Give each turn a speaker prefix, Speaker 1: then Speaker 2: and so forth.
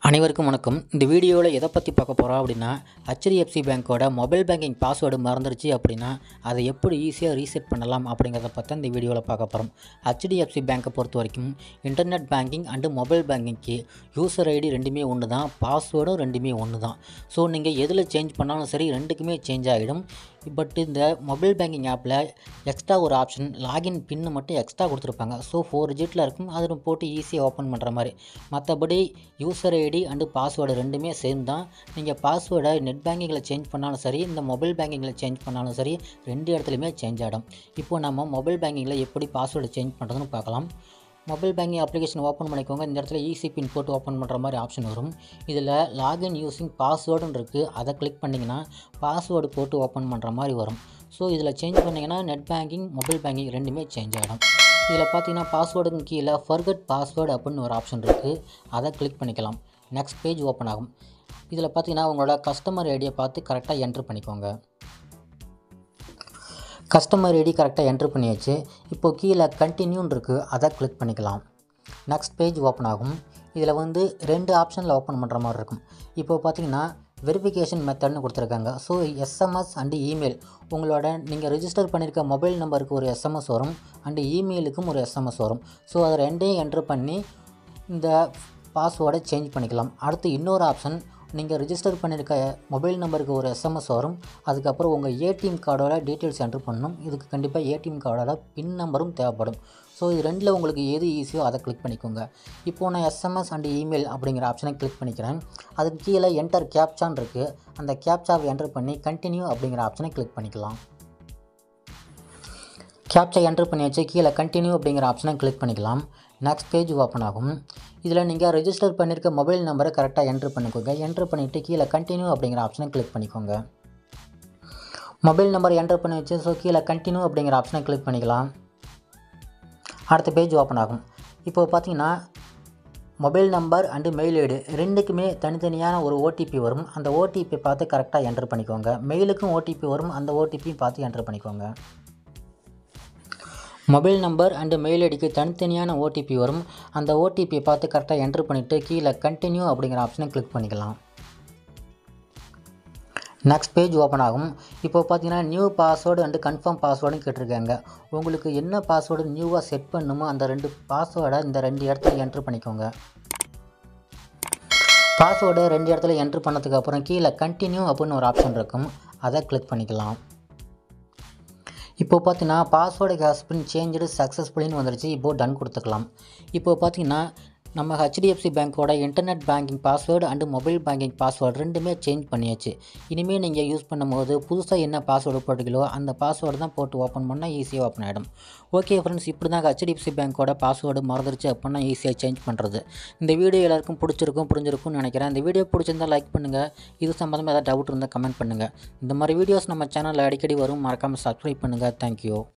Speaker 1: அனைவருக்கும் வணக்கம் இந்த வீடியோவில் எதை பற்றி பார்க்க போகிறோம் அப்படின்னா ஹெச்டிஎஃப்சி பேங்க்கோட மொபைல் பேங்கிங் பாஸ்வேர்டு மறந்துருச்சு அப்படின்னா அதை எப்படி ஈஸியாக ரீசெட் பண்ணலாம் அப்படிங்கிறத பற்றி இந்த வீடியோவில் பார்க்க போகிறோம் ஹெச்டிஎஃப்சி பேங்க்கை பொறுத்த வரைக்கும் இன்டர்நெட் பேங்கிங் அண்டு மொபைல் பேங்கிங்க்கு யூசர் ஐடி ரெண்டுமே ஒன்று தான் பாஸ்வேர்டும் ரெண்டுமே ஒன்று தான் ஸோ நீங்கள் எதில் சேஞ்ச் பண்ணாலும் சரி ரெண்டுக்குமே சேஞ்ச் ஆகிடும் பட் இந்த மொபைல் பேங்கிங் ஆப்பில் எக்ஸ்ட்ரா ஒரு ஆப்ஷன் லாகின் பின்னு மட்டும் எக்ஸ்ட்ரா கொடுத்துருப்பாங்க ஸோ ஃபோர் டிஜிட்டில் இருக்கும் அதில் போட்டு ஈஸியாக ஓப்பன் பண்ணுற மாதிரி மற்றபடி யூசர் ஐடி அண்டு பாஸ்வேர்டு ரெண்டுமே சேம் தான் நீங்கள் பாஸ்வேர்டை நெட் பேங்கிங்கில் சேஞ்ச் பண்ணாலும் சரி இந்த மொபைல் பேங்கிங்கில் சேஞ்ச் பண்ணாலும் சரி ரெண்டு இடத்துலையுமே சேஞ்ச் ஆகிடும் இப்போ நம்ம மொபைல் பேங்கிங்கில் எப்படி பாஸ்வேர்டு சேஞ்ச் பண்ணுறதுன்னு பார்க்கலாம் மொபைல் பேங்கிங் அப்ளிகேஷன் ஓப்பன் பண்ணிக்கோங்க இந்த இடத்துல ஈஸி பின் போட்டு ஓப்பன் பண்ணுற மாதிரி ஆப்ஷன் வரும் இதில் லாகின் யூஸிங் பாஸ்வேர்டுன்னு இருக்குது அதை கிளிக் பண்ணிங்கன்னா பாஸ்வேர்டு போட்டு ஓப்பன் பண்ணுற மாதிரி வரும் ஸோ இதில் சேஞ்ச் பண்ணிங்கன்னா நெட் பேங்கிங் மொபைல் பேங்கிங் ரெண்டுமே சேஞ்ச் ஆகிடும் இதில் பார்த்தீங்கன்னா பாஸ்வேர்டுக்கு கீழே ஃபர்கட் பாஸ்வேர்டு அப்படின்னு ஒரு ஆப்ஷன் இருக்குது அதை கிளிக் பண்ணிக்கலாம் நெக்ஸ்ட் பேஜ் ஓப்பன் ஆகும் இதில் பார்த்தீங்கன்னா உங்களோட கஸ்டமர் ஐடியை பார்த்து கரெக்டாக என்ட்ரு பண்ணிக்கோங்க கஸ்டமர் ஐடி கரெக்டாக என்ட்ரு பண்ணியாச்சு இப்போது கீழே கண்டினியூன்னு இருக்குது அதை கிளிக் பண்ணிக்கலாம் நெக்ஸ்ட் பேஜ் ஓப்பன் ஆகும் இதில் வந்து ரெண்டு ஆப்ஷனில் ஓப்பன் பண்ணுற மாதிரி இருக்கும் இப்போ பார்த்தீங்கன்னா வெரிஃபிகேஷன் மெத்தட்னு கொடுத்துருக்காங்க ஸோ எஸ்எம்எஸ் அண்டு இமெயில் உங்களோட நீங்கள் ரெஜிஸ்டர் பண்ணியிருக்க மொபைல் நம்பருக்கு ஒரு எஸ்எம்எஸ் வரும் அண்டு இமெயிலுக்கும் ஒரு எஸ்எம்எஸ் வரும் ஸோ அதை ரெண்டையும் என்ட்ரு பண்ணி இந்த பாஸ்வேர்டை சேஞ்ச் பண்ணிக்கலாம் அடுத்து இன்னொரு ஆப்ஷன் நீங்கள் ரிஜிஸ்டர் பண்ணியிருக்க மொபைல் நம்பருக்கு ஒரு எஸ்எம்எஸ் வரும் அதுக்கப்புறம் உங்கள் ஏடிஎம் கார்டோட டீட்டெயில்ஸ் என்ட்ரு பண்ணணும் இதுக்கு கண்டிப்பாக ஏடிஎம் கார்டோட பின் நம்பரும் தேவைப்படும் ஸோ இது ரெண்டில் உங்களுக்கு எது ஈஸியோ அதை கிளிக் பண்ணிக்கோங்க இப்போது நான் எஸ்எம்எஸ் அண்ட் இமெயில் அப்படிங்கிற ஆப்ஷனை கிளிக் பண்ணிக்கிறேன் அதுக்கு கீழே என்டர் கேப்சான் இருக்குது அந்த கேப்சாவை என்டர் பண்ணி கண்டினியூ அப்படிங்கிற ஆப்ஷனை கிளிக் பண்ணிக்கலாம் கேப்சா என்ட்ரு பண்ணியாச்சு கீழே கண்டினியூ அப்படிங்கிற ஆப்ஷனை கிளிக் பண்ணிக்கலாம் நெக்ஸ்ட் பேஜ் ஓப்பன் ஆகும் இதில் நீங்கள் ரெஜிஸ்டர் பண்ணியிருக்க மொபைல் நம்பரை கரெக்டாக என்ட்ரு பண்ணிக்கோங்க என்ட்ரு பண்ணிவிட்டு கீழே கண்டினியூ அப்படிங்கிற ஆப்ஷனை கிளிக் பண்ணிக்கோங்க மொபைல் நம்பர் என்ட்ரு பண்ணி வச்சு ஸோ கீழே கண்டினியூ அப்படிங்கிற ஆப்ஷனை கிளிக் பண்ணிக்கலாம் அடுத்த பேஜ் ஓப்பன் ஆகும் இப்போது பார்த்தீங்கன்னா mobile number and mail ID ரெண்டுக்குமே தனித்தனியான ஒரு ஓடிபி வரும் அந்த ஓடிபி பார்த்து கரெக்டாக என்ட்ரு பண்ணிக்கோங்க மெயிலுக்கும் ஓடிபி வரும் அந்த ஓடிபியும் பார்த்து என்ட்ரு பண்ணிக்கோங்க மொபைல் நம்பர் அண்டு மெயில் ஐடிக்கு தனித்தனியான ஓடிபி வரும் அந்த ஓடிபியை பார்த்து கரெக்டாக என்ட்ரு பண்ணிவிட்டு கீழே கண்டினியூ அப்படிங்கிற ஆப்ஷனை கிளிக் பண்ணிக்கலாம் நெக்ஸ்ட் பேஜ் ஓப்பன் ஆகும் இப்போ பார்த்தீங்கன்னா நியூ பாஸ்வேர்டு அண்டு கன்ஃபார்ம் பாஸ்வேர்டுன்னு கேட்டிருக்காங்க உங்களுக்கு என்ன பாஸ்வேர்டு நியூவாக செட் பண்ணுமோ அந்த ரெண்டு பாஸ்வேர்டை இந்த ரெண்டு இடத்துல என்ட்ரு பண்ணிக்கோங்க பாஸ்வேர்டை ரெண்டு இடத்துல என்ட்ரு பண்ணதுக்கு அப்புறம் கீழே கண்டினியூ அப்படின்னு ஒரு ஆப்ஷன் இருக்கும் அதை கிளிக் பண்ணிக்கலாம் இப்போ பார்த்தீங்கன்னா பாஸ்வேர்டு ஹேஸ் பின் சேஞ்சு சக்ஸஸ்ஃபுல்லின்னு வந்துருச்சு இப்போது டன் கொடுத்துக்கலாம் இப்போ பார்த்தீங்கன்னா நம்ம ஹெச்டிஎஃப்சி பேங்க்கோட internet banking password and mobile banking password ரெண்டுமே சேஞ்ச் பண்ணியாச்சு இனிமேல் நீங்கள் யூஸ் பண்ணும்போது புதுசாக என்ன பாஸ்வேர்டு போட்டுக்கலோ அந்த பாஸ்வேர்டு தான் போட்டு ஓப்பன் பண்ணால் ஈஸியாக ஓப்பன் ஆகிடும் ஓகே ஃப்ரெண்ட்ஸ் இப்படி தான் ஹெச்டிஎஃப்சி பேங்க்கோட பாஸ்வேர்டு மறந்துருச்சு அப்படின்னா ஈஸியாக சேஞ்ச் பண்ணுறது இந்த வீடியோ எல்லாருக்கும் பிடிச்சிருக்கும் புரிஞ்சிருக்கும்னு நினைக்கிறேன் இந்த வீடியோ பிடிச்சிருந்தால் லைக் பண்ணுங்கள் இது சம்மந்தமாக ஏதாவது டவுட் இருந்தால் கமெண்ட் பண்ணுங்கள் இந்த மாதிரி வீடியோஸ் நம்ம சேனலில் அடிக்கடி வரும் மறக்காமல் சப்ஸ்கிரைப் பண்ணுங்கள் தேங்க்யூ